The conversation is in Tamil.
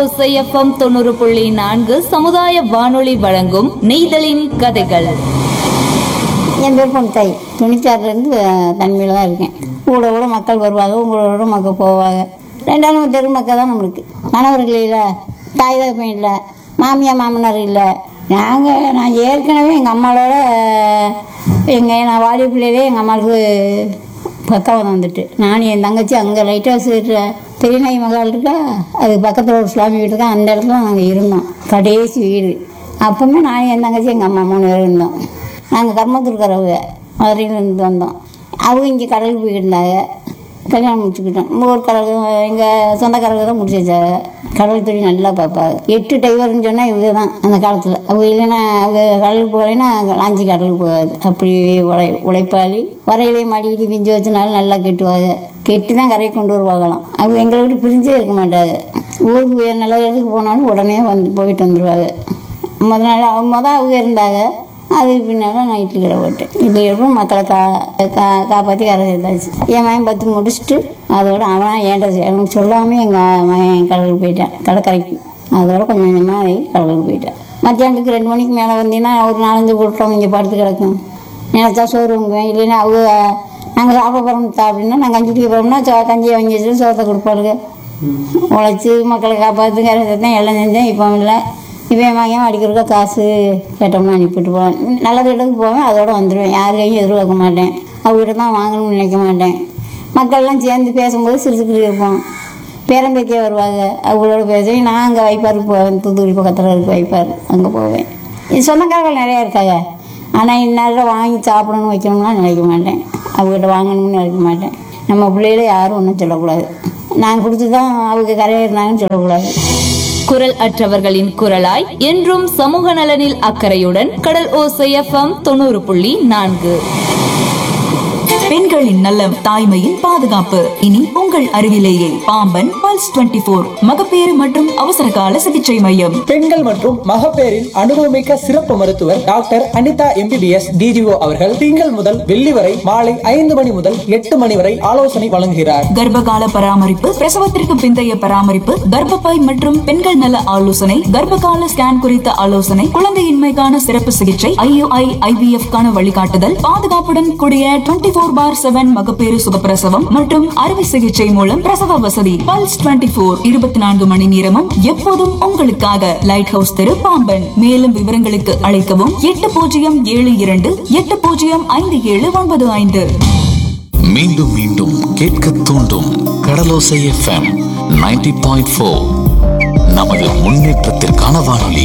ஓசை எஃப்எம் தொண்ணூறு புள்ளி நான்கு சமுதாய வானொலி வழங்கும் நெய்தலின் கதைகள் என் பேர் பொன்தாய் துணிச்சாறுலேருந்து தன்மையில் தான் இருக்கேன் கூட கூட மக்கள் வருவாங்க உங்களோட மக்கள் போவாங்க ரெண்டாவது தெரு மக்கள் தான் நம்மளுக்கு கணவர்கள் இல்லை தாய் தகப்பன் இல்லை மாமியார் மாமனார் இல்லை நாங்கள் நான் ஏற்கனவே எங்கள் அம்மாவோட எங்கள் நான் வாடி பிள்ளையிலே எங்கள் அம்மாவுக்கு பக்கம் வந்துட்டு நான் என் தங்கச்சி அங்கே லைட் ஹவுஸ் பெரியநாய் மகால் இருக்கா அது பக்கத்தில் ஒரு சுவாமி வீடு இருக்கா அந்த இடத்துல நாங்கள் இருந்தோம் கடைசி வீடு அப்பவுமே நான் என் தங்கச்சி எங்கள் அம்மா மூணு பேரும் இருந்தோம் நாங்கள் கர்மத்துருக்கிறவங்க மதுரையிலேருந்து வந்தோம் அவங்க இங்கே கடலுக்கு போயிருந்தாங்க கல்யாணம் முடிச்சுக்கிட்டோம் ஊர் கடல் எங்கள் சொந்தக்காரங்க தான் முடிச்சு வச்சாங்க கடல் தொழில் நல்லா பார்ப்பாங்க எட்டு டைவர்னு சொன்னால் இவங்க தான் அந்த காலத்தில் அவங்க இல்லைன்னா அவங்க கடலுக்கு போகலைன்னா லாஞ்சி கடலுக்கு போகாது அப்படி உழை உழைப்பாளி வரையிலே மாடிக்கிட்டு பிஞ்சு வச்சனாலும் நல்லா கெட்டுவாங்க கெட்டி தான் கரையை கொண்டு வருவாங்களாம் அவங்க எங்களை விட்டு பிரிஞ்சே இருக்க மாட்டாங்க ஊருக்கு வேறு நல்ல இடத்துக்கு போனாலும் உடனே வந்து போயிட்டு வந்துடுவாங்க முத நாள் அவங்க முத அவங்க இருந்தாங்க அதுக்கு பின்னால் நான் இட்லி கடை போட்டேன் இட்லி கடை மக்களை கா கா காப்பாற்றி கரை சேர்த்தாச்சு என் மகன் பத்து முடிச்சுட்டு அதோட அவன் ஏன்டா எனக்கு சொல்லாமல் எங்கள் மகன் கடலுக்கு போயிட்டேன் கடற்கரைக்கு அதோட கொஞ்சம் கொஞ்சமாக கடலுக்கு போயிட்டேன் மத்தியானத்துக்கு ரெண்டு மணிக்கு மேலே வந்தீங்கன்னா ஒரு நாலஞ்சு கூட்டம் இங்கே படுத்து கிடக்கும் நினச்சா சோறு வாங்குவேன் இல்லைன்னா அவங்க நாங்கள் சாப்பிட போகிறோம் அப்படின்னா நாங்கள் கஞ்சி குடிக்க போகிறோம்னா சோ கஞ்சியை வாங்கி வச்சுட்டு சோத்தை கொடுப்பாளுங்க உழைச்சி மக்களை காப்பாற்று கரை சேர்த்தேன் எல்லாம் செஞ்சேன் இப்போ இல்லை இப்போ என் மகன் அடிக்கிறக்க காசு கேட்டோம்னா அனுப்பிட்டு போவேன் நல்ல இடத்துக்கு போவேன் அதோட வந்துடுவேன் யார் கையும் எதிர்பார்க்க மாட்டேன் அவங்ககிட்ட தான் வாங்கணும்னு நினைக்க மாட்டேன் மக்கள்லாம் சேர்ந்து பேசும்போது சிரிச்சுக்கிட்டு இருப்போம் பேரம்பேத்தியே வருவாங்க அவங்களோட பேசி நான் அங்கே வைப்பாருக்கு போவேன் தூத்துக்குடி பக்கத்தில் இருக்க வைப்பார் அங்கே போவேன் இது சொந்தக்காரர்கள் நிறையா இருக்காங்க ஆனால் இந்நேரம் வாங்கி சாப்பிடணும் வைக்கணும்லாம் நினைக்க மாட்டேன் அவங்ககிட்ட வாங்கணும்னு நினைக்க மாட்டேன் நம்ம பிள்ளைகள யாரும் ஒன்றும் சொல்லக்கூடாது நான் கொடுத்து தான் அவங்க கரையாக இருந்தாங்கன்னு சொல்லக்கூடாது குரல் அற்றவர்களின் குரலாய் என்றும் சமூக நலனில் அக்கறையுடன் கடல் ஓசை எஃப்எம் தொண்ணூறு புள்ளி நான்கு பெண்களின் நலம் தாய்மையின் பாதுகாப்பு இனி உங்கள் அருகிலேயே பாம்பன் பல்ஸ் 24 போர் மகப்பேறு மற்றும் அவசர கால சிகிச்சை மையம் பெண்கள் மற்றும் மகப்பேறின் அனுபவமிக்க சிறப்பு மருத்துவர் டாக்டர் அனிதா எம்பிபிஎஸ் டிஜிஓ அவர்கள் திங்கள் முதல் வெள்ளி வரை மாலை ஐந்து மணி முதல் எட்டு மணி வரை ஆலோசனை வழங்குகிறார் கர்ப்பகால பராமரிப்பு பிரசவத்திற்கு பிந்தைய பராமரிப்பு கர்ப்பப்பை மற்றும் பெண்கள் நல ஆலோசனை கர்ப்பகால ஸ்கேன் குறித்த ஆலோசனை குழந்தையின்மைக்கான சிறப்பு சிகிச்சை ஐயுஐ ஐவிஎஃப் கான வழிகாட்டுதல் பாதுகாப்புடன் கூடிய டுவெண்டி போர் பார் செவன் மகப்பேறு சுகப்பிரசவம் மற்றும் அறுவை சிகிச்சை மூலம் பிரசவ வசதி பல்ஸ் 24 போர் இருபத்தி நான்கு மணி நேரமும் எப்போதும் உங்களுக்காக லைட் ஹவுஸ் தெரு பாம்பன் மேலும் விவரங்களுக்கு அழைக்கவும் எட்டு பூஜ்ஜியம் ஏழு இரண்டு எட்டு பூஜ்ஜியம் ஐந்து ஏழு ஒன்பது ஐந்து மீண்டும் மீண்டும் கேட்க தூண்டும் Kadalosai FM ninety point four நமது முன்னேற்றத்திற்கான வானொலி